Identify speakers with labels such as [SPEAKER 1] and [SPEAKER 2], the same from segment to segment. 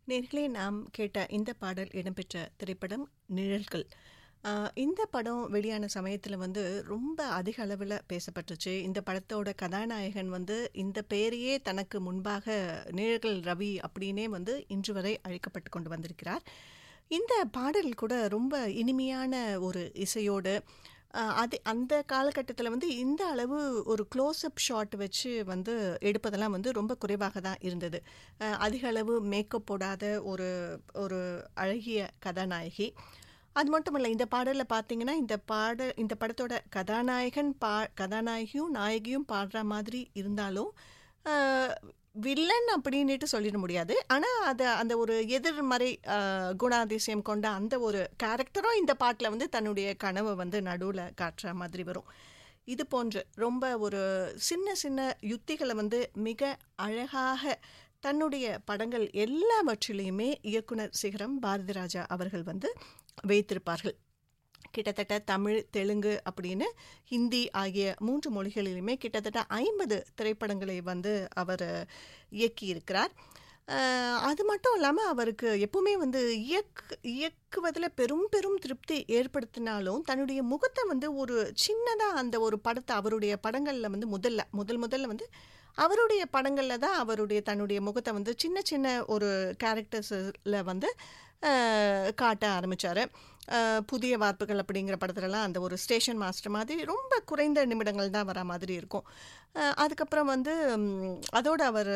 [SPEAKER 1] நேர்களே நாம் கேட்ட இந்த பாடல் இடம்பெற்ற திரைப்படம் நிழல்கள் ஆஹ் இந்த படம் வெளியான சமயத்தில் வந்து ரொம்ப அதிக அளவில் பேசப்பட்டுச்சு இந்த படத்தோட கதாநாயகன் வந்து இந்த பெயரையே தனக்கு முன்பாக நிழல்கள் ரவி அப்படின்னே வந்து இன்று வரை அழைக்கப்பட்டு கொண்டு வந்திருக்கிறார் இந்த பாடல் கூட ரொம்ப இனிமையான ஒரு இசையோடு ஆஹ் அது அந்த காலகட்டத்தில் வந்து இந்த அளவு ஒரு க்ளோஸ்அப் ஷாட் வச்சு வந்து எடுப்பதெல்லாம் வந்து ரொம்ப குறைவாக தான் இருந்தது ஆஹ் அதிக அளவு மேக்கப் போடாத ஒரு ஒரு அழகிய கதாநாயகி அது மட்டும் இல்லை இந்த பாடலில் பார்த்தீங்கன்னா இந்த பாட இந்த படத்தோட கதாநாயகன் பா கதாநாயகியும் நாயகியும் பாடுற மாதிரி இருந்தாலும் ஆஹ் வில்லன் அப்படின்னுட்டு சொல்லிட முடியாது ஆனால் அது அந்த ஒரு எதிர்மறை ஆஹ், குணாதிசயம் கொண்ட அந்த ஒரு கேரக்டரும் இந்த பாட்டில் வந்து தன்னுடைய கனவை வந்து நடுவில் காட்டுற மாதிரி வரும் இது போன்று ரொம்ப ஒரு சின்ன சின்ன யுத்திகளை வந்து மிக அழகாக தன்னுடைய படங்கள் எல்லாவற்றிலையுமே இயக்குனர் சிகரம் பாரதி ராஜா அவர்கள் வந்து வைத்திருப்பார்கள் கிட்டத்தட்ட தமிழ் தெலுங்கு அப்படின்னு ஹிந்தி ஆகிய மூன்று மொழிகளிலுமே கிட்டத்தட்ட ஐம்பது திரைப்படங்களை வந்து அவர் இயக்கியிருக்கிறார் அஹ், அது மட்டும் இல்லாமல் அவருக்கு எப்பவுமே வந்து இயக் இயக்குவதில் பெரும் பெரும் திருப்தி ஏற்படுத்தினாலும் தன்னுடைய முகத்தை வந்து ஒரு சின்னதாக அந்த ஒரு படத்தை அவருடைய படங்களில் வந்து முதல்ல முதல் முதல்ல வந்து அவருடைய படங்களில் தான் அவருடைய தன்னுடைய முகத்தை வந்து சின்ன சின்ன ஒரு கேரக்டர்ஸில் வந்து அஹ், காட்ட ஆரம்பித்தார் புதிய வார்ப்புகள் அப்படிங்கிற படத்துலலாம் அந்த ஒரு ஸ்டேஷன் மாஸ்டர் மாதிரி ரொம்ப குறைந்த நிமிடங்கள் தான் வர மாதிரி இருக்கும் அஹ், அதுக்கப்புறம் வந்து ம், அதோட அவர்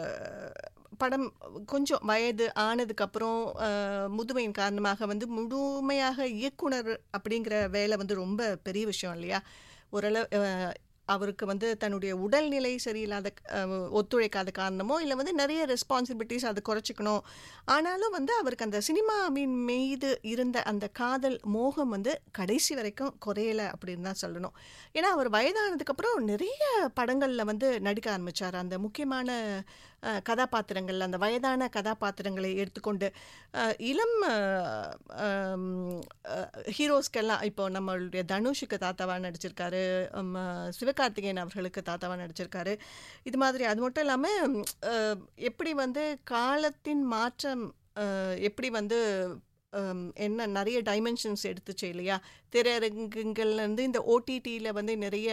[SPEAKER 1] படம் கொஞ்சம் வயது ஆனதுக்கப்புறம் அஹ், முதுமையின் காரணமாக வந்து முழுமையாக இயக்குனர் அப்படிங்கிற வேலை வந்து ரொம்ப பெரிய விஷயம் இல்லையா ஓரளவு அஹ், அவருக்கு வந்து தன்னுடைய உடல்நிலை சரியில்லாத அஹ், ஒத்துழைக்காத காரணமோ இல்லை வந்து நிறைய ரெஸ்பான்சிபிலிட்டிஸ் அதை குறைச்சிக்கணும் ஆனாலும் வந்து அவருக்கு அந்த சினிமாவின் மீது இருந்த அந்த காதல் மோகம் வந்து கடைசி வரைக்கும் குறையலை அப்படின்னு தான் சொல்லணும் ஏன்னா அவர் வயதானதுக்கப்புறம் நிறைய படங்களில் வந்து நடிக்க ஆரம்பித்தார் அந்த முக்கியமான அஹ், கதாபாத்திரங்கள் அந்த வயதான கதாபாத்திரங்களை எடுத்துக்கொண்டு அஹ், இளம் அஹ், ஆம், அஹ், ஹீரோஸ்க்கெல்லாம் இப்போ நம்மளுடைய தனுஷுக்கு தாத்தாவாக நடிச்சிருக்காரு ஹம், சிவகார்த்திகேயன் அவர்களுக்கு தாத்தாவாக நடிச்சிருக்காரு இது மாதிரி அது மட்டும் இல்லாமல் எப்படி வந்து காலத்தின் மாற்றம் அஹ், எப்படி வந்து ஹம், என்ன நிறைய டைமென்ஷன்ஸ் எடுத்துச்சு இல்லையா திரையரங்குகள்லேருந்து இந்த ஓடிடியில் வந்து நிறைய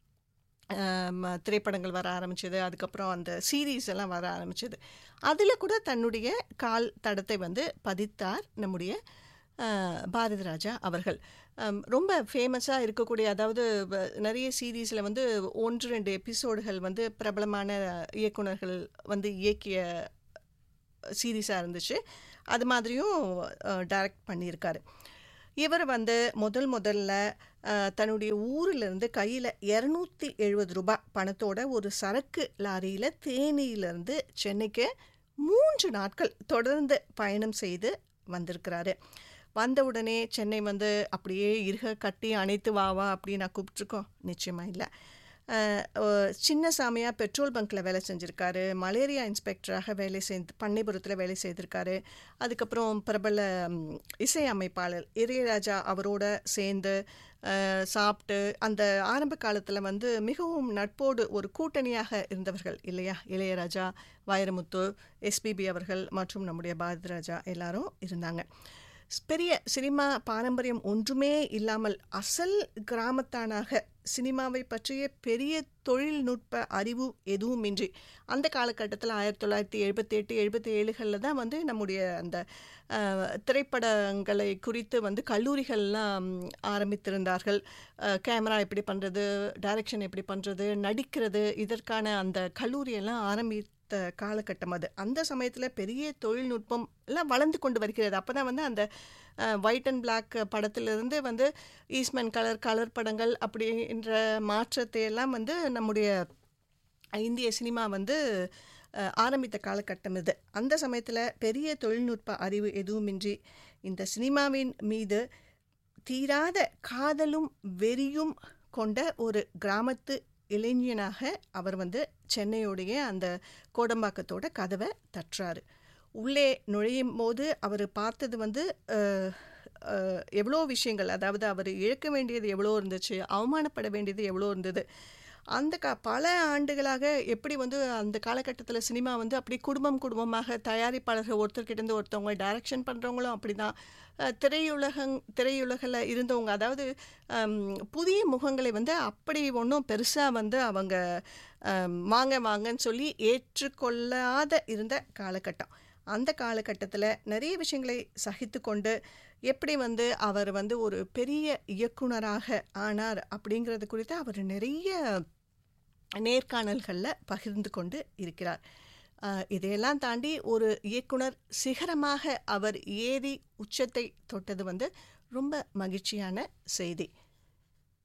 [SPEAKER 1] ஆம், திரைப்படங்கள் வர ஆரம்பிச்சது அதுக்கப்புறம் அந்த சீரீஸ் எல்லாம் வர ஆரம்பிச்சது அதில் கூட தன்னுடைய கால் தடத்தை வந்து பதித்தார் நம்முடைய ஆஹ், பாரதி ராஜா அவர்கள் ஆம், ரொம்ப ஃபேமஸாக இருக்கக்கூடிய அதாவது வ- நிறைய சீரீஸில் வந்து ஒன்று ரெண்டு எபிசோடுகள் வந்து பிரபலமான இயக்குனர்கள் வந்து இயக்கிய சீரீஸாக இருந்துச்சு அது மாதிரியும் டைரக்ட் பண்ணியிருக்காரு இவர் வந்து முதல் முதல்ல அஹ், தன்னுடைய ஊரிலிருந்து கையில் இரநூத்தி எழுபது ரூபாய் பணத்தோட ஒரு சரக்கு லாரியில் தேனியிலிருந்து சென்னைக்கு மூன்று நாட்கள் தொடர்ந்து பயணம் செய்து வந்திருக்கிறாரு வந்த உடனே சென்னை வந்து அப்படியே இருக கட்டி அணைத்து வா வா அப்படின்னு நான் கூப்பிட்ருக்கோம் நிச்சயமாக இல்லை அஹ், அஹ், சின்ன சாமியாக பெட்ரோல் பங்க்கில் வேலை செஞ்சுருக்காரு மலேரியா இன்ஸ்பெக்டராக வேலை செய்து பண்ணைபுரத்தில் வேலை செய்திருக்காரு அதுக்கப்புறம் பிரபல ம், இசை அமைப்பாளர் இளையராஜா அவரோட சேர்ந்து அஹ், சாப்பிட்டு அந்த ஆரம்ப காலத்தில் வந்து மிகவும் நட்போடு ஒரு கூட்டணியாக இருந்தவர்கள் இல்லையா இளையராஜா வைரமுத்து எஸ்பிபி அவர்கள் மற்றும் நம்முடைய பாரதி ராஜா எல்லாரும் இருந்தாங்க பெரிய சினிமா பாரம்பரியம் ஒன்றுமே இல்லாமல் அசல் கிராமத்தானாக சினிமாவை பற்றிய பெரிய தொழில்நுட்ப அறிவு எதுவுமின்றி அந்த காலகட்டத்தில் ஆயிரத்தி தொள்ளாயிரத்தி எழுபத்தி எட்டு எழுபத்தி ஏழுகளில் தான் வந்து நம்முடைய அந்த அஹ், திரைப்படங்களை குறித்து வந்து கல்லூரிகள்லாம் ஆரம்பித்திருந்தார்கள் அஹ், கேமரா எப்படி பண்ணுறது டைரக்ஷன் எப்படி பண்ணுறது நடிக்கிறது இதற்கான அந்த கல்லூரியெல்லாம் ஆரம்பித்த காலகட்டம் அது அந்த சமயத்தில் பெரிய தொழில்நுட்பம் எல்லாம் வளர்ந்து கொண்டு வருகிறது அப்போ தான் வந்து அந்த ஒயிட் அண்ட் பிளாக் படத்திலிருந்து வந்து ஈஸ்மன் கலர் கலர் படங்கள் அப்படின்ற மாற்றத்தை எல்லாம் வந்து நம்முடைய இந்திய சினிமா வந்து அஹ், ஆரம்பித்த காலகட்டம் இது அந்த சமயத்தில் பெரிய தொழில்நுட்ப அறிவு எதுவுமின்றி இந்த சினிமாவின் மீது தீராத காதலும் வெறியும் கொண்ட ஒரு கிராமத்து இளைஞனாக அவர் வந்து சென்னையோடைய அந்த கோடம்பாக்கத்தோட கதவை தட்டுறாரு உள்ளே நுழையும் போது அவர் பார்த்தது வந்து அஹ், அஹ், எவ்வளோ விஷயங்கள் அதாவது அவர் இழக்க வேண்டியது எவ்வளோ இருந்துச்சு அவமானப்பட வேண்டியது எவ்வளோ இருந்தது அந்த கா பல ஆண்டுகளாக எப்படி வந்து அந்த காலகட்டத்தில் சினிமா வந்து அப்படி குடும்பம் குடும்பமாக தயாரிப்பாளர்கள் ஒருத்தர்கிட்டேருந்து ஒருத்தவங்க டைரக்ஷன் பண்ணுறவங்களும் அப்படி தான் திரையுலகங் திரையுலகில் இருந்தவங்க அதாவது அம், புதிய முகங்களை வந்து அப்படி ஒன்றும் பெருசாக வந்து அவங்க அம், வாங்க வாங்கன்னு சொல்லி ஏற்றுக்கொள்ளாத இருந்த காலகட்டம் அந்த காலகட்டத்தில் நிறைய விஷயங்களை சகித்து கொண்டு எப்படி வந்து அவர் வந்து ஒரு பெரிய இயக்குனராக ஆனார் அப்படிங்கிறது குறித்து அவர் நிறைய நேர்காணல்களில் பகிர்ந்து கொண்டு இருக்கிறார் ஆஹ் இதையெல்லாம் தாண்டி ஒரு இயக்குனர் சிகரமாக அவர் ஏறி உச்சத்தை தொட்டது வந்து ரொம்ப மகிழ்ச்சியான செய்தி